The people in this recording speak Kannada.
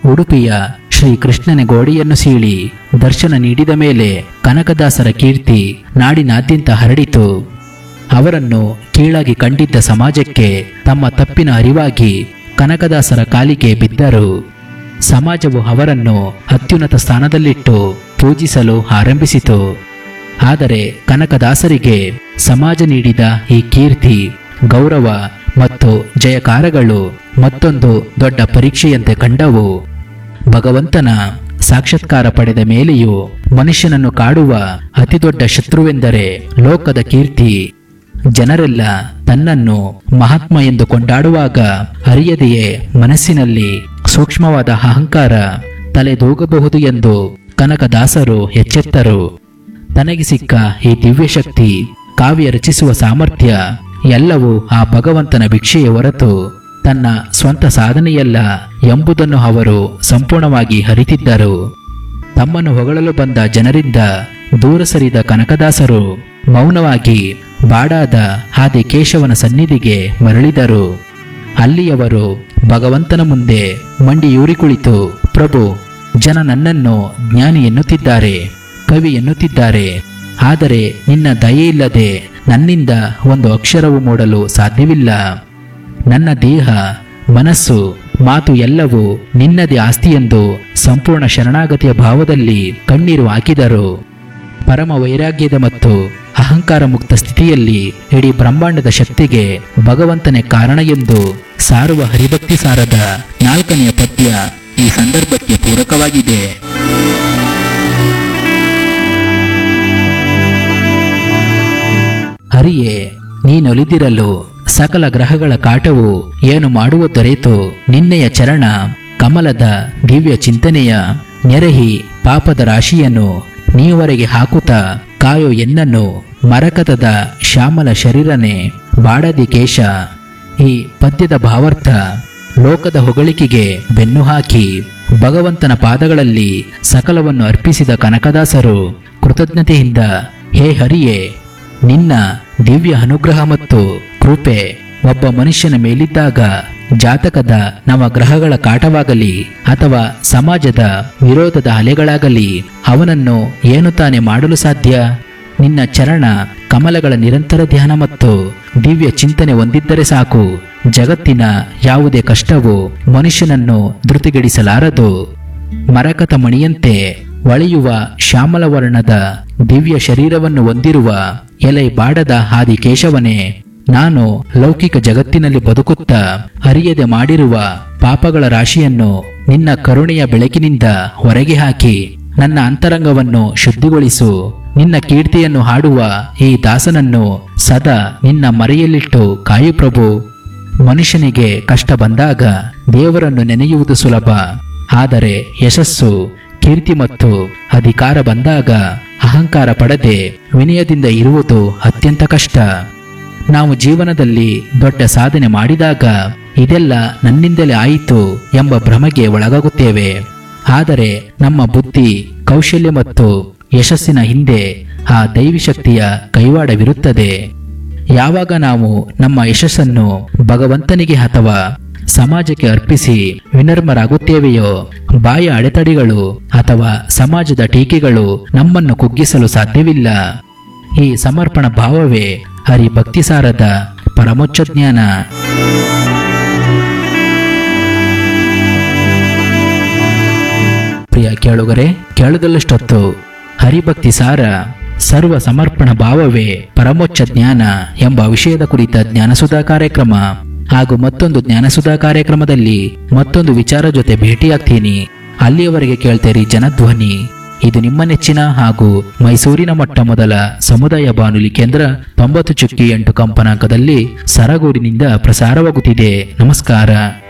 ಉಡುಪಿಯ ಶ್ರೀ ಕೃಷ್ಣನ ಗೋಡೆಯನ್ನು ಸೀಳಿ ದರ್ಶನ ನೀಡಿದ ಮೇಲೆ ಕನಕದಾಸರ ಕೀರ್ತಿ ನಾಡಿನಾದ್ಯಂತ ಹರಡಿತು ಅವರನ್ನು ಕೀಳಾಗಿ ಕಂಡಿದ್ದ ಸಮಾಜಕ್ಕೆ ತಮ್ಮ ತಪ್ಪಿನ ಅರಿವಾಗಿ ಕನಕದಾಸರ ಕಾಲಿಗೆ ಬಿದ್ದರು ಸಮಾಜವು ಅವರನ್ನು ಅತ್ಯುನ್ನತ ಸ್ಥಾನದಲ್ಲಿಟ್ಟು ಪೂಜಿಸಲು ಆರಂಭಿಸಿತು ಆದರೆ ಕನಕದಾಸರಿಗೆ ಸಮಾಜ ನೀಡಿದ ಈ ಕೀರ್ತಿ ಗೌರವ ಮತ್ತು ಜಯಕಾರಗಳು ಮತ್ತೊಂದು ದೊಡ್ಡ ಪರೀಕ್ಷೆಯಂತೆ ಕಂಡವು ಭಗವಂತನ ಸಾಕ್ಷಾತ್ಕಾರ ಪಡೆದ ಮೇಲೆಯೂ ಮನುಷ್ಯನನ್ನು ಕಾಡುವ ಅತಿದೊಡ್ಡ ಶತ್ರುವೆಂದರೆ ಲೋಕದ ಕೀರ್ತಿ ಜನರೆಲ್ಲ ತನ್ನನ್ನು ಮಹಾತ್ಮ ಎಂದು ಕೊಂಡಾಡುವಾಗ ಅರಿಯದೆಯೇ ಮನಸ್ಸಿನಲ್ಲಿ ಸೂಕ್ಷ್ಮವಾದ ಅಹಂಕಾರ ತಲೆದೂಗಬಹುದು ಎಂದು ಕನಕದಾಸರು ಎಚ್ಚೆತ್ತರು ತನಗೆ ಸಿಕ್ಕ ಈ ದಿವ್ಯಶಕ್ತಿ ಕಾವ್ಯ ರಚಿಸುವ ಸಾಮರ್ಥ್ಯ ಎಲ್ಲವೂ ಆ ಭಗವಂತನ ಭಿಕ್ಷೆಯ ಹೊರತು ತನ್ನ ಸ್ವಂತ ಸಾಧನೆಯಲ್ಲ ಎಂಬುದನ್ನು ಅವರು ಸಂಪೂರ್ಣವಾಗಿ ಅರಿತಿದ್ದರು ತಮ್ಮನ್ನು ಹೊಗಳಲು ಬಂದ ಜನರಿಂದ ದೂರ ಸರಿದ ಕನಕದಾಸರು ಮೌನವಾಗಿ ಬಾಡಾದ ಆದಿ ಕೇಶವನ ಸನ್ನಿಧಿಗೆ ಮರಳಿದರು ಅಲ್ಲಿಯವರು ಭಗವಂತನ ಮುಂದೆ ಮಂಡಿಯೂರಿ ಕುಳಿತು ಪ್ರಭು ಜನ ನನ್ನನ್ನು ಜ್ಞಾನಿ ಎನ್ನುತ್ತಿದ್ದಾರೆ ಕವಿ ಎನ್ನುತ್ತಿದ್ದಾರೆ ಆದರೆ ನಿನ್ನ ದಯೆಯಿಲ್ಲದೆ ನನ್ನಿಂದ ಒಂದು ಅಕ್ಷರವು ಮೂಡಲು ಸಾಧ್ಯವಿಲ್ಲ ನನ್ನ ದೇಹ ಮನಸ್ಸು ಮಾತು ಎಲ್ಲವೂ ನಿನ್ನದೇ ಆಸ್ತಿಯೆಂದು ಸಂಪೂರ್ಣ ಶರಣಾಗತಿಯ ಭಾವದಲ್ಲಿ ಕಣ್ಣೀರು ಹಾಕಿದರು ಪರಮ ವೈರಾಗ್ಯದ ಮತ್ತು ಅಹಂಕಾರ ಮುಕ್ತ ಸ್ಥಿತಿಯಲ್ಲಿ ಇಡೀ ಬ್ರಹ್ಮಾಂಡದ ಶಕ್ತಿಗೆ ಭಗವಂತನೇ ಕಾರಣ ಎಂದು ಸಾರುವ ಹರಿಭಕ್ತಿ ಸಾರದ ನಾಲ್ಕನೆಯ ಪದ್ಯ ಈ ಸಂದರ್ಭಕ್ಕೆ ಪೂರಕವಾಗಿದೆ ಹರಿಯೇ ನೀನೊಲಿದಿರಲು ಸಕಲ ಗ್ರಹಗಳ ಕಾಟವು ಏನು ಮಾಡುವ ದೊರೆತು ನಿನ್ನೆಯ ಚರಣ ಕಮಲದ ದಿವ್ಯ ಚಿಂತನೆಯ ನೆರಹಿ ಪಾಪದ ರಾಶಿಯನ್ನು ನೀವರೆಗೆ ಹಾಕುತ್ತಾ ಕಾಯೋ ಎನ್ನನ್ನು ಮರಕತದ ಶ್ಯಾಮಲ ಶರೀರನೆ ಬಾಡದಿ ಕೇಶ ಈ ಪದ್ಯದ ಭಾವಾರ್ಥ ಲೋಕದ ಹೊಗಳಿಕೆಗೆ ಬೆನ್ನು ಹಾಕಿ ಭಗವಂತನ ಪಾದಗಳಲ್ಲಿ ಸಕಲವನ್ನು ಅರ್ಪಿಸಿದ ಕನಕದಾಸರು ಕೃತಜ್ಞತೆಯಿಂದ ಹೇ ಹರಿಯೇ ನಿನ್ನ ದಿವ್ಯ ಅನುಗ್ರಹ ಮತ್ತು ಕೃಪೆ ಒಬ್ಬ ಮನುಷ್ಯನ ಮೇಲಿದ್ದಾಗ ಜಾತಕದ ನವಗ್ರಹಗಳ ಕಾಟವಾಗಲಿ ಅಥವಾ ಸಮಾಜದ ವಿರೋಧದ ಅಲೆಗಳಾಗಲಿ ಅವನನ್ನು ಏನು ತಾನೇ ಮಾಡಲು ಸಾಧ್ಯ ನಿನ್ನ ಚರಣ ಕಮಲಗಳ ನಿರಂತರ ಧ್ಯಾನ ಮತ್ತು ದಿವ್ಯ ಚಿಂತನೆ ಹೊಂದಿದ್ದರೆ ಸಾಕು ಜಗತ್ತಿನ ಯಾವುದೇ ಕಷ್ಟವು ಮನುಷ್ಯನನ್ನು ಧೃತಿಗೆಡಿಸಲಾರದು ಮರಕತ ಮಣಿಯಂತೆ ಹೊಳೆಯುವ ಶ್ಯಾಮಲ ವರ್ಣದ ದಿವ್ಯ ಶರೀರವನ್ನು ಹೊಂದಿರುವ ಎಲೆ ಬಾಡದ ಆದಿ ಕೇಶವನೇ ನಾನು ಲೌಕಿಕ ಜಗತ್ತಿನಲ್ಲಿ ಬದುಕುತ್ತಾ ಅರಿಯದೆ ಮಾಡಿರುವ ಪಾಪಗಳ ರಾಶಿಯನ್ನು ನಿನ್ನ ಕರುಣೆಯ ಬೆಳಕಿನಿಂದ ಹೊರಗೆ ಹಾಕಿ ನನ್ನ ಅಂತರಂಗವನ್ನು ಶುದ್ಧಿಗೊಳಿಸು ನಿನ್ನ ಕೀರ್ತಿಯನ್ನು ಹಾಡುವ ಈ ದಾಸನನ್ನು ಸದಾ ನಿನ್ನ ಮರೆಯಲ್ಲಿಟ್ಟು ಕಾಯು ಪ್ರಭು ಮನುಷ್ಯನಿಗೆ ಕಷ್ಟ ಬಂದಾಗ ದೇವರನ್ನು ನೆನೆಯುವುದು ಸುಲಭ ಆದರೆ ಯಶಸ್ಸು ಕೀರ್ತಿ ಮತ್ತು ಅಧಿಕಾರ ಬಂದಾಗ ಅಹಂಕಾರ ಪಡದೆ ವಿನಯದಿಂದ ಇರುವುದು ಅತ್ಯಂತ ಕಷ್ಟ ನಾವು ಜೀವನದಲ್ಲಿ ದೊಡ್ಡ ಸಾಧನೆ ಮಾಡಿದಾಗ ಇದೆಲ್ಲ ನನ್ನಿಂದಲೇ ಆಯಿತು ಎಂಬ ಭ್ರಮೆಗೆ ಒಳಗಾಗುತ್ತೇವೆ ಆದರೆ ನಮ್ಮ ಬುದ್ಧಿ ಕೌಶಲ್ಯ ಮತ್ತು ಯಶಸ್ಸಿನ ಹಿಂದೆ ಆ ದೈವಿ ಶಕ್ತಿಯ ಕೈವಾಡವಿರುತ್ತದೆ ಯಾವಾಗ ನಾವು ನಮ್ಮ ಯಶಸ್ಸನ್ನು ಭಗವಂತನಿಗೆ ಅಥವಾ ಸಮಾಜಕ್ಕೆ ಅರ್ಪಿಸಿ ವಿನರ್ಮರಾಗುತ್ತೇವೆಯೋ ಬಾಯ ಅಡೆತಡೆಗಳು ಅಥವಾ ಸಮಾಜದ ಟೀಕೆಗಳು ನಮ್ಮನ್ನು ಕುಗ್ಗಿಸಲು ಸಾಧ್ಯವಿಲ್ಲ ಈ ಸಮರ್ಪಣ ಭಾವವೇ ಹರಿ ಭಕ್ತಿಸಾರದ ಪರಮೋಚ್ಚ ಜ್ಞಾನ ಪ್ರಿಯ ಕೇಳುಗರೆ ಕೇಳದಲ್ಲಷ್ಟೊತ್ತು ಹರಿಭಕ್ತಿ ಸಾರ ಸರ್ವ ಸಮರ್ಪಣ ಭಾವವೇ ಪರಮೋಚ್ಚ ಜ್ಞಾನ ಎಂಬ ವಿಷಯದ ಕುರಿತ ಜ್ಞಾನಸುಧಾ ಕಾರ್ಯಕ್ರಮ ಹಾಗೂ ಮತ್ತೊಂದು ಜ್ಞಾನಸುಧಾ ಕಾರ್ಯಕ್ರಮದಲ್ಲಿ ಮತ್ತೊಂದು ವಿಚಾರ ಜೊತೆ ಭೇಟಿಯಾಗ್ತೀನಿ ಅಲ್ಲಿಯವರೆಗೆ ಕೇಳ್ತೇರಿ ಜನಧ್ವನಿ ಇದು ನಿಮ್ಮ ನೆಚ್ಚಿನ ಹಾಗೂ ಮೈಸೂರಿನ ಮೊಟ್ಟ ಮೊದಲ ಸಮುದಾಯ ಬಾನುಲಿ ಕೇಂದ್ರ ತೊಂಬತ್ತು ಚುಕ್ಕಿ ಎಂಟು ಕಂಪನಾಂಕದಲ್ಲಿ ಸರಗೂರಿನಿಂದ ಪ್ರಸಾರವಾಗುತ್ತಿದೆ ನಮಸ್ಕಾರ